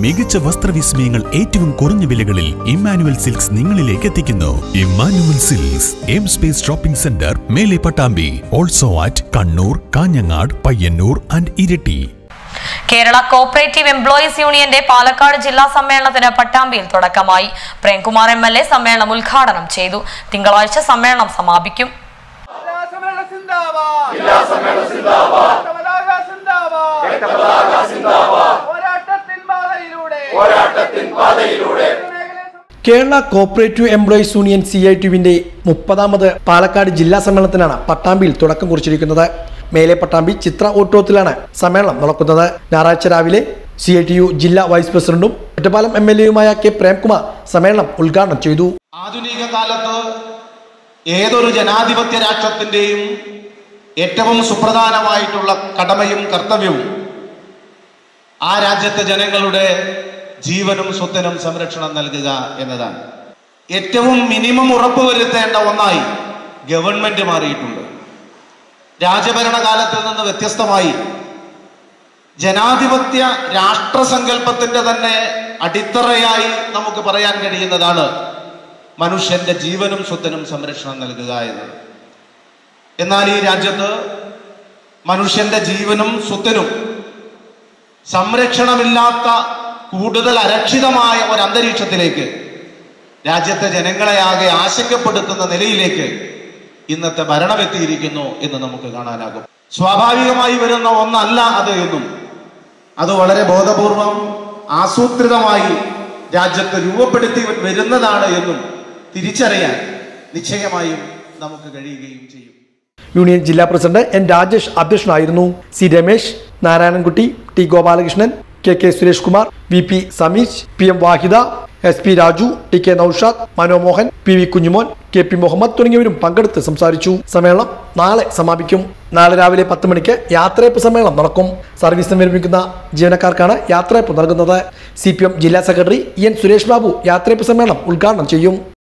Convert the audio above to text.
മികച്ച വസ്ത്രവിസ്മയങ്ങൾ ഏറ്റവും കുറഞ്ഞ വിലകളിൽ ഇമ്മാനുവൽ സിൽക്സ് നിങ്ങളിലേക്ക് എത്തിക്കുന്നു Emmanuel Silks M Space shopping centre മേലെ Pattambi also at Kannur Kanhangad Payyanur and Iritty Kerala cooperative employees യൂണിയന്റെ പാലക്കാട് ജില്ലാ സമ്മേളനത്തിന് പട്ടാമ്പിയിൽ തുടക്കമായി പ്രേംകുമാർ എം എൽ എ സമ്മേളനം ഉദ്ഘാടനം ചെയ്തു തിങ്കളാഴ്ച സമ്മേളനം സമാപിക്കും സമ്മേളന സിന്ദാബാദ് പതാക സിന്ദാബാദ് പോരാട്ടത്തിൻ പാതയിലൂടെ Kerala cooperative employees union C I ടിയുവിന്റെ മുപ്പതാമത് പാലക്കാട് ജില്ലാ സമ്മേളനത്തിനാണ് പട്ടാമ്പിയിൽ തുടക്കം കുറിച്ചിരിക്കുന്നത് മേലെ പട്ടാമ്പി ചിത്ര ഓട്ടോത്തിലാണ് സമ്മേളനം നടക്കുന്നത് ഞായറാഴ്ച രാവിലെ സി ഐ ടി യു ജില്ലാ വൈസ് പ്രസിഡന്റും ഒറ്റപ്പാലം എം എൽ എയുമായ കെ പ്രേംകുമാർ സമ്മേളനം ഉദ്ഘാടനം ചെയ്തു ആധുനിക കാലത്ത് ഏതൊരു ജനാധിപത്യ രാഷ്ട്രത്തിൻ്റെയും ഏറ്റവും സുപ്രധാനമായിട്ടുള്ള കടമയും കർത്തവ്യവും ആ രാജ്യത്തെ ജനങ്ങളുടെ ജീവനും സ്വത്തിനും സംരക്ഷണം നൽകുക എന്നതാണ് ഏറ്റവും മിനിമം ഉറപ്പുവരുത്തേണ്ട ഒന്നായി ഗവൺമെന്റ് മാറിയിട്ടുണ്ട് രാജഭരണകാലത്തിൽ നിന്ന് വ്യത്യസ്തമായി ജനാധിപത്യ രാഷ്ട്രസങ്കല്പത്തിന്റെ തന്നെ അടിത്തറയായി നമുക്ക് പറയാൻ കഴിയുന്നതാണ് മനുഷ്യന്റെ ജീവനും സ്വത്തിനും സംരക്ഷണം നൽകുക എന്നത് എന്നാൽ ഈ രാജ്യത്ത് മനുഷ്യന്റെ ജീവനും സ്വത്തിനും സംരക്ഷണമില്ലാത്ത കൂടുതൽ അരക്ഷിതമായ ഒരു അന്തരീക്ഷത്തിലേക്ക് രാജ്യത്തെ ജനങ്ങളെയാകെ ആശങ്കപ്പെടുത്തുന്ന നിലയിലേക്ക് ഇന്നത്തെ ഭരണം എത്തിയിരിക്കുന്നു എന്ന് നമുക്ക് കാണാനാകും സ്വാഭാവികമായി വരുന്ന ഒന്നല്ല അത് എന്നും അത് വളരെ ബോധപൂർവം ആസൂത്രിതമായി രാജ്യത്ത് രൂപപ്പെടുത്തി വരുന്നതാണ് എന്നും തിരിച്ചറിയാൻ നിശ്ചയമായും നമുക്ക് കഴിയുകയും ചെയ്യും യൂണിയൻ ജില്ലാ പ്രസിഡന്റ് എൻ രാജേഷ് അധ്യക്ഷനായിരുന്നു C Ramesh Narayanankutty T Gopalakrishnan K K Suresh Kumar V P Sameesh P M Vahida S P Raju T K Naushad Manomohan P V Kunjumon K P Muhammad തുടങ്ങിയവരും പങ്കെടുത്ത് സംസാരിച്ചു സമ്മേളനം നാളെ സമാപിക്കും നാളെ രാവിലെ പത്ത് മണിക്ക് യാത്രയപ്പ് സമ്മേളനം നടക്കും സർവീസ് വിരമിക്കുന്ന ജീവനക്കാർക്കാണ് യാത്രയപ്പ് നൽകുന്നത് സി പി എം ജില്ലാ സെക്രട്ടറി എൻ സുരേഷ് ബാബു യാത്രയപ്പ് സമ്മേളനം ഉദ്ഘാടനം ചെയ്യും